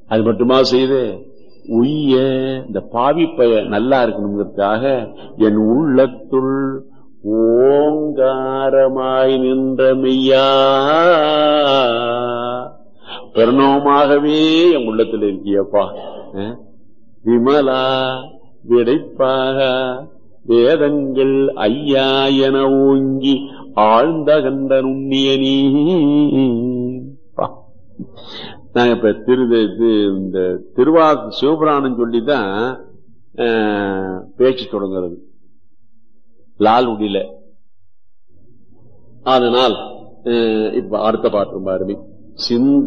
அது மட்டுமா செய்து உய்ய இந்த பாவி பய நல்லா இருக்கணுங்கிறதுக்காக என் உள்ளத்துள் ஓங்காரமாய் நின்ற மெய்யா பிரணவமாகவே என் உள்ளத்தில் இருக்கியப்பா அஹ்? விமலா விடைப்பாக வேதங்கள் ஐயா என ஓங்கி ஆழ்ந்த கண்ட நுண்ணிய நீ பா. நாங்க இப்ப திரு இது இந்த திருவா சிவபுராணம் சொல்லிதான் அஹ், பேச்சு தொடங்குறது லால் உடியில அதனால் அஹ், இப்ப அடுத்த பாட்டு ரொம்ப அருமை சிந்த